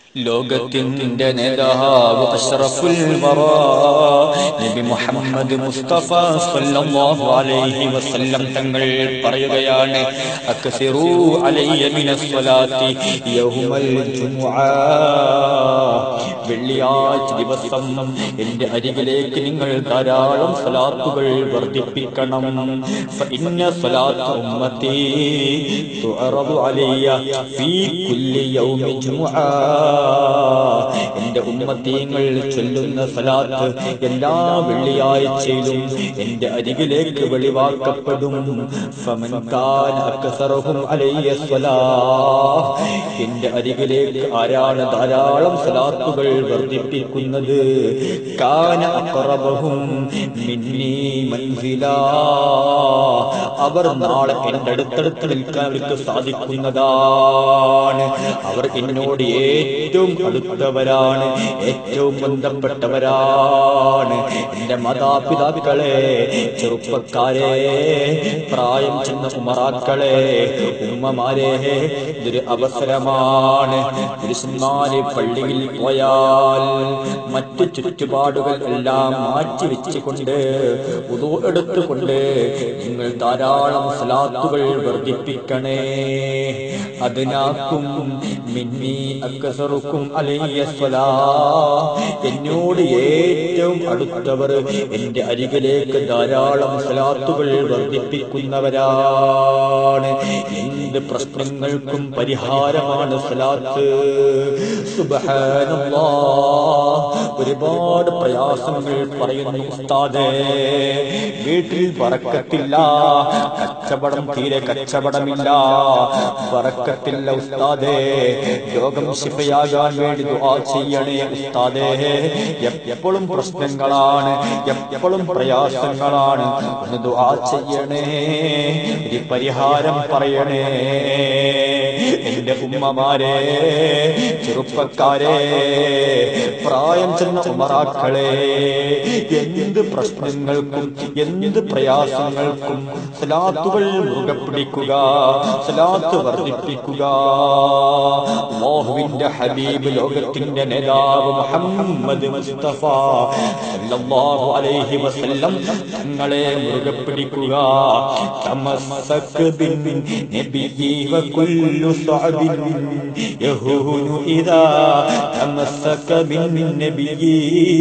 ലോകത്തിന്റെ നേതാവ് അഷ്റഫുൽ വറാ നബി മുഹമ്മദ് മുസ്തഫ സല്ലല്ലാഹു അലൈഹി വസല്ലം തങ്ങൾ പറയുകയാണ് അക്സിറൂ അലയ്യ മിനസ് സ്വലാത്തി യൗമൽ ജുമുഅ വെള്ളിയാഴ്ച ദിവസം എന്റെ അരികിലേക്ക് നിങ്ങൾ ധാരാളം സ്വലാത്തുകൾ വർദ്ധിപ്പിക്കണം ഫഇന്ന സ്വലാത്ത് ഉമ്മത്തി തുഅറദു അലയ്യ ഫീ കുല്ലി യൗമി ജുമുഅ എന്റെ ഉമ്മത്തീങ്ങൾ ചൊല്ലുന്ന സലാത്ത് എല്ലാ വെള്ളിയാഴ്ചയിലും എന്റെ അരികിലേക്ക് വെളിവാക്കപ്പെടും ഫമൻ കാന അക്സറഹും അലയ്യ സ്വലാഹ് എന്റെ അരികിലേക്ക് ആരാണ് ധാരാളം സലാത്തുകൾ വർദ്ധിപ്പിക്കുന്നത് കാന അഖറബഹും മിന്നി മൻസിലാ അവർ നാളെ എന്റെ അടുത്തടുത്ത് നിൽക്കാൻ അവർക്ക് സാധിക്കുന്നതാണ് അവർ എന്നോട് ഏറ്റവും അടുത്തവരാണ് ഏറ്റവും ബന്ധപ്പെട്ടവരാണ് എന്റെ മാതാപിതാക്കളെ ചെറുപ്പക്കാരെ പ്രായം ചെന്ന ഉമറാക്കളെ ഉമ്മമാരെ ഇതൊരു അവസരമാണ് പുരുഷന്മാര് പള്ളിയിൽ പോയാൽ മറ്റു ചുറ്റുപാടുകൾ എല്ലാം മാറ്റി വെച്ചുകൊണ്ട് ഉദു എടുത്തുകൊണ്ട് നിങ്ങൾ ധാരാളം സലാത്തുകൾ വർദ്ധിപ്പിക്കണേ അതിനാക്കും മിന്നി അക്കസറുക്കും അലയ്യ സ്വലാ എന്നോട് ഏറ്റവും അടുത്തവർ എന്റെ അരികിലേക്ക് ധാരാളം സലാത്തുകൾ വർദ്ധിപ്പിക്കുന്നവരാണ് എന്ത് പ്രശ്നങ്ങൾക്കും പരിഹാരമാണ് സലാത്ത് സുബ്ഹാനല്ലാ ഒരുപാട് പ്രയാസങ്ങൾ പറയുന്നു ഉസ്താദേ വീട്ടിൽ പറക്കത്തില്ല കച്ചവടം തീരെ കച്ചവടമില്ല പറക്കത്തില്ല ഉസ്താദേ രോഗം ശിഫയാകാൻ വേണ്ടി ദുആ ചെയ്യണേ ഉസ്താദേ എപ്പോഴും പ്രശ്നങ്ങളാണ് എപ്പോഴും പ്രയാസങ്ങളാണ് ഒന്ന് ദുആ ചെയ്യണേ ഒരു പരിഹാരം പറയണേ എന്റെ ഉമ്മമാരെ ചെറുപ്പക്കാരെ പ്രായം ചെന്ന ഉമറാക്കളെ എന്ത് പ്രശ്നങ്ങൾക്കും എന്ത് പ്രയാസങ്ങൾക്കും സലാത്തുകൾ മുറുകെ പിടിക്കുക സലാത്ത് വർദ്ധിപ്പിക്കുക മോഹുവിന്റെ ഹബീബ് ലോകത്തിന്റെ നേതാവ് മുഹമ്മദ് മുസ്തഫ സല്ലല്ലാഹു അലൈഹി വസല്ലം തങ്ങളെ മുറുകെ പിടിക്കുക തമസ്സക് ബിൻ നബിയി വകുല്ലു സഅബിൻ യഹൂനു ഇദാ തമസ്സക ബിൻ നബിയി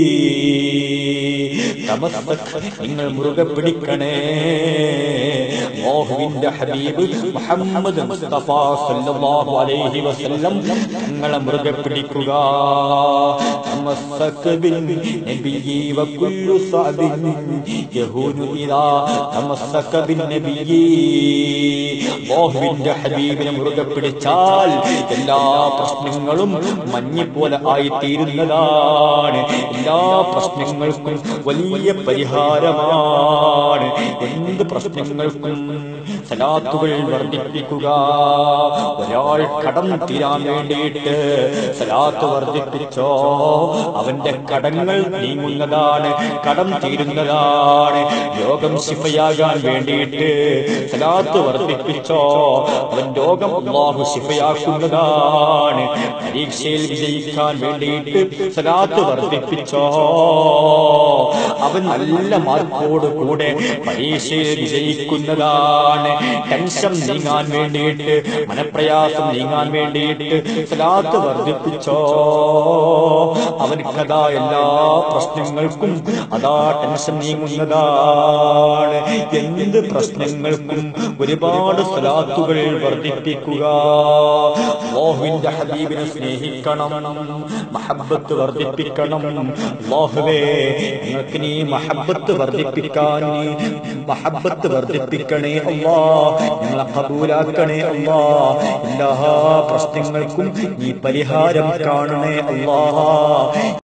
തമസ്സക് നിങ്ങൾ മുറുകെ പിടിക്കണേ മോഹുവിന്റെ ഹബീബ് മുഹമ്മദ് മുസ്തഫ സല്ലല്ലാഹു അലൈഹി വസല്ലം തങ്ങളെ മുറുകെ പിടിക്കുക തമസ്സക് ബിൻ നബിയി വകുല്ലു സഅബിൻ യഹൂനു ഇദാ തമസ്സക ബിൻ നബിയി മോഹുവിന്റെ ഹബീബിനെ മുറുകെ പിടിച്ചാൽ എല്ലാ പ്രശ്നങ്ങളും മഞ്ഞിപ്പോലെ ആയിത്തീരുന്നതാണ് എല്ലാ പ്രശ്നങ്ങൾക്കും വലിയ പരിഹാരമാണ് എന്ത് പ്രശ്നങ്ങൾക്കും സലാത്തുകൾ വർദ്ധിപ്പിക്കുക ഒരാൾ കടം തീരാൻ വേണ്ടിയിട്ട് സലാത്ത് വർദ്ധിപ്പിച്ചോ അവന്റെ കടങ്ങൾ നീങ്ങുന്നതാണ് കടം തീരുന്നതാണ് രോഗം ശിഫയാകാൻ വേണ്ടിയിട്ട് സലാത്ത് വർദ്ധിപ്പിച്ചോ അവൻ രോഗം അള്ളാഹു ശിഫയാക്കുന്നതാണ് പരീക്ഷയിൽ വിജയിക്കാൻ വേണ്ടിയിട്ട് സലാത്ത് വർദ്ധിപ്പിച്ചോ അവൻ നല്ല മാർക്കോട് കൂടെ പരീക്ഷയിൽ വിജയിക്കുന്നതാണ് ടെൻഷൻ നീങ്ങാൻ വേണ്ടിയിട്ട് മനപ്രയാസം നീങ്ങാൻ വേണ്ടിയിട്ട് സലാത്ത് വർദ്ധിപ്പിച്ചോ അവൻക്കതാ എല്ലാ പ്രശ്നങ്ങൾക്കും അതാ ടെൻഷൻ നീങ്ങുന്നതാണ് എന്ത് പ്രശ്നങ്ങൾക്കും ഒരുപാട് സലാത്തുകൾ വർദ്ധിപ്പിക്കുക മോഹുവിന്റെ ഹബീബിനെ സ്നേഹിക്കണം മഹബത്ത് വർദ്ധിപ്പിക്കണം മോഹുവേ നിങ്ങൾക്ക് നീ മഹബത്ത് വർദ്ധിപ്പിക്കാൻ നീ മഹബത്ത് വർദ്ധിപ്പിക്കണേ അല്ലാ ഞങ്ങളെ കബൂലാക്കണേ അല്ലാ എല്ലാ പ്രശ്നങ്ങൾക്കും നീ പരിഹാരം കാണണേ അല്ലാ